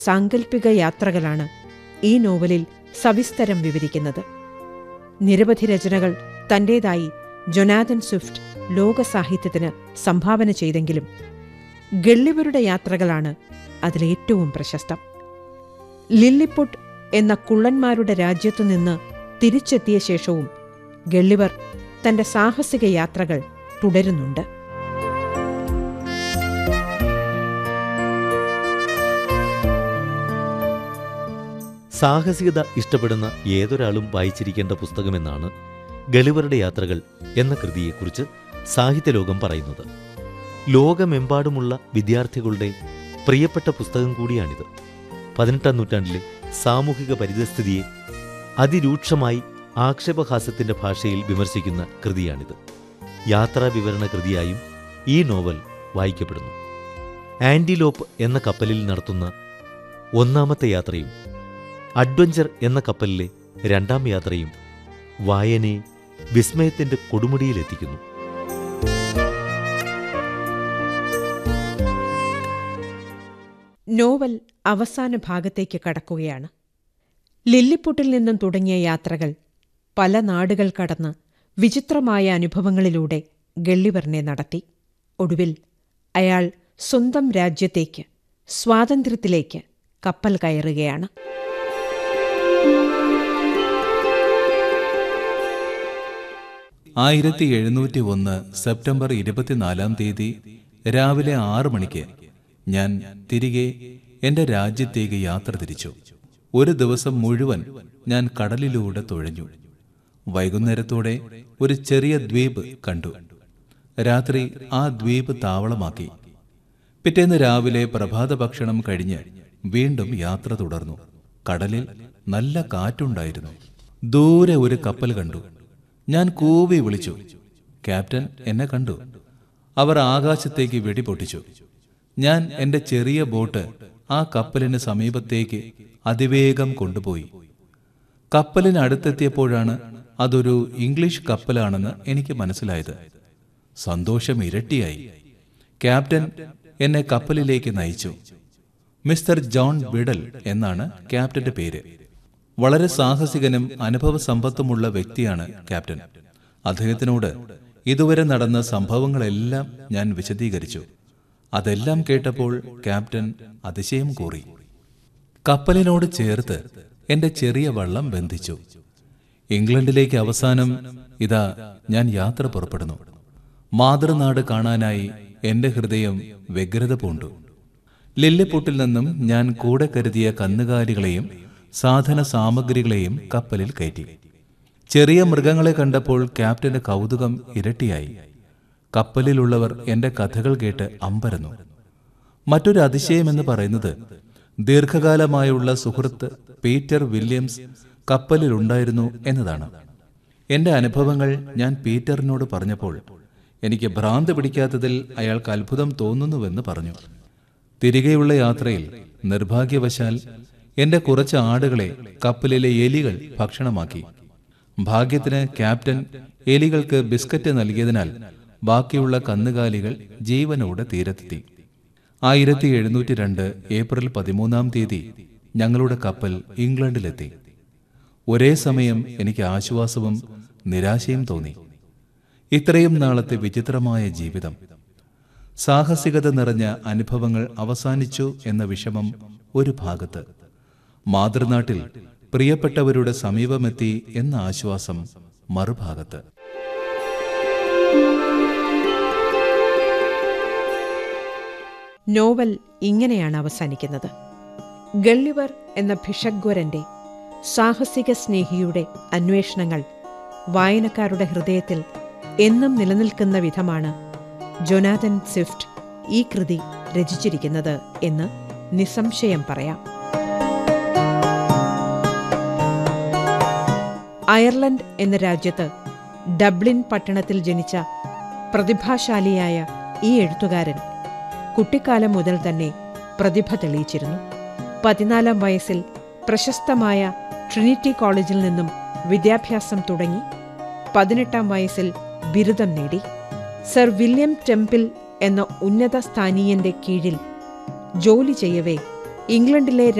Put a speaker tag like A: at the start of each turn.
A: സാങ്കല്പിക യാത്രകളാണ് ഈ നോവലിൽ സവിസ്തരം വിവരിക്കുന്നത് നിരവധി രചനകൾ തന്റേതായി ജൊനാഥൻ സ്വിഫ്റ്റ് ലോക സാഹിത്യത്തിന് സംഭാവന ചെയ്തെങ്കിലും ഗള്ളിവരുടെ യാത്രകളാണ് അതിലേറ്റവും പ്രശസ്തം ലില്ലിപുട്ട് എന്ന കുള്ളന്മാരുടെ രാജ്യത്തു നിന്ന് തിരിച്ചെത്തിയ ശേഷവും ഗള്ളിവർ തന്റെ സാഹസിക യാത്രകൾ തുടരുന്നുണ്ട്
B: സാഹസികത ഇഷ്ടപ്പെടുന്ന ഏതൊരാളും വായിച്ചിരിക്കേണ്ട പുസ്തകമെന്നാണ് ഗളിവറുടെ യാത്രകൾ എന്ന കൃതിയെക്കുറിച്ച് സാഹിത്യലോകം പറയുന്നത് ലോകമെമ്പാടുമുള്ള വിദ്യാർത്ഥികളുടെ പ്രിയപ്പെട്ട പുസ്തകം കൂടിയാണിത് പതിനെട്ടാം നൂറ്റാണ്ടിലെ സാമൂഹിക പരിതസ്ഥിതിയെ അതിരൂക്ഷമായി ആക്ഷേപഹാസ്യത്തിന്റെ ഭാഷയിൽ വിമർശിക്കുന്ന കൃതിയാണിത് യാത്രാ വിവരണ കൃതിയായും ഈ നോവൽ വായിക്കപ്പെടുന്നു ആന്റിലോപ്പ് എന്ന കപ്പലിൽ നടത്തുന്ന ഒന്നാമത്തെ യാത്രയും അഡ്വഞ്ചർ എന്ന കപ്പലിലെ രണ്ടാം യാത്രയും വായനയെ വിസ്മയത്തിന്റെ കൊടുമുടിയിലെത്തിക്കുന്നു
A: നോവൽ അവസാന ഭാഗത്തേക്ക് കടക്കുകയാണ് ലില്ലിപ്പുട്ടിൽ നിന്നും തുടങ്ങിയ യാത്രകൾ പല നാടുകൾ കടന്ന് വിചിത്രമായ അനുഭവങ്ങളിലൂടെ ഗള്ളിവറിനെ നടത്തി ഒടുവിൽ അയാൾ സ്വന്തം രാജ്യത്തേക്ക് സ്വാതന്ത്ര്യത്തിലേക്ക് കപ്പൽ കയറുകയാണ്
C: ആയിരത്തി എഴുന്നൂറ്റി ഒന്ന് സെപ്റ്റംബർ ഇരുപത്തിനാലാം തീയതി രാവിലെ ആറ് മണിക്ക് ഞാൻ തിരികെ എന്റെ രാജ്യത്തേക്ക് യാത്ര തിരിച്ചു ഒരു ദിവസം മുഴുവൻ ഞാൻ കടലിലൂടെ തുഴഞ്ഞു വൈകുന്നേരത്തോടെ ഒരു ചെറിയ ദ്വീപ് കണ്ടു രാത്രി ആ ദ്വീപ് താവളമാക്കി പിറ്റേന്ന് രാവിലെ പ്രഭാത ഭക്ഷണം കഴിഞ്ഞ് വീണ്ടും യാത്ര തുടർന്നു കടലിൽ നല്ല കാറ്റുണ്ടായിരുന്നു ദൂരെ ഒരു കപ്പൽ കണ്ടു ഞാൻ കൂവി വിളിച്ചു ക്യാപ്റ്റൻ എന്നെ കണ്ടു അവർ ആകാശത്തേക്ക് വെടിപൊട്ടിച്ചു ഞാൻ എന്റെ ചെറിയ ബോട്ട് ആ കപ്പലിന് സമീപത്തേക്ക് അതിവേഗം കൊണ്ടുപോയി കപ്പലിന് അടുത്തെത്തിയപ്പോഴാണ് അതൊരു ഇംഗ്ലീഷ് കപ്പലാണെന്ന് എനിക്ക് മനസ്സിലായത് സന്തോഷം ഇരട്ടിയായി ക്യാപ്റ്റൻ എന്നെ കപ്പലിലേക്ക് നയിച്ചു മിസ്റ്റർ ജോൺ ബിഡൽ എന്നാണ് ക്യാപ്റ്റന്റെ പേര് വളരെ സാഹസികനും അനുഭവ സമ്പത്തുമുള്ള വ്യക്തിയാണ് ക്യാപ്റ്റൻ അദ്ദേഹത്തിനോട് ഇതുവരെ നടന്ന സംഭവങ്ങളെല്ലാം ഞാൻ വിശദീകരിച്ചു അതെല്ലാം കേട്ടപ്പോൾ ക്യാപ്റ്റൻ അതിശയം കൂറി കപ്പലിനോട് ചേർത്ത് എന്റെ ചെറിയ വള്ളം ബന്ധിച്ചു ഇംഗ്ലണ്ടിലേക്ക് അവസാനം ഇതാ ഞാൻ യാത്ര പുറപ്പെടുന്നു മാതൃനാട് കാണാനായി എന്റെ ഹൃദയം വ്യഗ്രത പൂണ്ടു ലില്ലിപ്പുട്ടിൽ നിന്നും ഞാൻ കൂടെ കരുതിയ കന്നുകാലികളെയും സാധന സാമഗ്രികളെയും കപ്പലിൽ കയറ്റി ചെറിയ മൃഗങ്ങളെ കണ്ടപ്പോൾ ക്യാപ്റ്റന്റെ കൗതുകം ഇരട്ടിയായി കപ്പലിലുള്ളവർ എന്റെ കഥകൾ കേട്ട് അമ്പരന്നു മറ്റൊരു അതിശയമെന്ന് പറയുന്നത് ദീർഘകാലമായുള്ള സുഹൃത്ത് പീറ്റർ വില്യംസ് കപ്പലിലുണ്ടായിരുന്നു എന്നതാണ് എന്റെ അനുഭവങ്ങൾ ഞാൻ പീറ്ററിനോട് പറഞ്ഞപ്പോൾ എനിക്ക് ഭ്രാന്ത് പിടിക്കാത്തതിൽ അയാൾക്ക് അത്ഭുതം തോന്നുന്നുവെന്ന് പറഞ്ഞു തിരികെയുള്ള യാത്രയിൽ നിർഭാഗ്യവശാൽ എന്റെ കുറച്ച് ആടുകളെ കപ്പലിലെ എലികൾ ഭക്ഷണമാക്കി ഭാഗ്യത്തിന് ക്യാപ്റ്റൻ എലികൾക്ക് ബിസ്ക്കറ്റ് നൽകിയതിനാൽ ബാക്കിയുള്ള കന്നുകാലികൾ ജീവനോടെ തീരത്തെത്തി ആയിരത്തി എഴുന്നൂറ്റി രണ്ട് ഏപ്രിൽ പതിമൂന്നാം തീയതി ഞങ്ങളുടെ കപ്പൽ ഇംഗ്ലണ്ടിലെത്തി ഒരേ സമയം എനിക്ക് ആശ്വാസവും നിരാശയും തോന്നി ഇത്രയും നാളത്തെ വിചിത്രമായ ജീവിതം സാഹസികത നിറഞ്ഞ അനുഭവങ്ങൾ അവസാനിച്ചു എന്ന വിഷമം ഒരു ഭാഗത്ത് മാതൃനാട്ടിൽ പ്രിയപ്പെട്ടവരുടെ സമീപമെത്തി എന്ന ആശ്വാസം മറുഭാഗത്ത്
A: നോവൽ ഇങ്ങനെയാണ് അവസാനിക്കുന്നത് ഗള്ളിവർ എന്ന ഭിഷഗ്വരന്റെ സാഹസിക സ്നേഹിയുടെ അന്വേഷണങ്ങൾ വായനക്കാരുടെ ഹൃദയത്തിൽ എന്നും നിലനിൽക്കുന്ന വിധമാണ് ജൊനാഥൻ സ്വിഫ്റ്റ് ഈ കൃതി രചിച്ചിരിക്കുന്നത് എന്ന് നിസ്സംശയം പറയാം അയർലൻഡ് എന്ന രാജ്യത്ത് ഡബ്ലിൻ പട്ടണത്തിൽ ജനിച്ച പ്രതിഭാശാലിയായ ഈ എഴുത്തുകാരൻ കുട്ടിക്കാലം മുതൽ തന്നെ പ്രതിഭ തെളിയിച്ചിരുന്നു പതിനാലാം വയസ്സിൽ പ്രശസ്തമായ ട്രിനിറ്റി കോളേജിൽ നിന്നും വിദ്യാഭ്യാസം തുടങ്ങി പതിനെട്ടാം വയസ്സിൽ ബിരുദം നേടി സർ വില്യം ടെമ്പിൾ എന്ന ഉന്നത സ്ഥാനീയന്റെ കീഴിൽ ജോലി ചെയ്യവേ ഇംഗ്ലണ്ടിലെ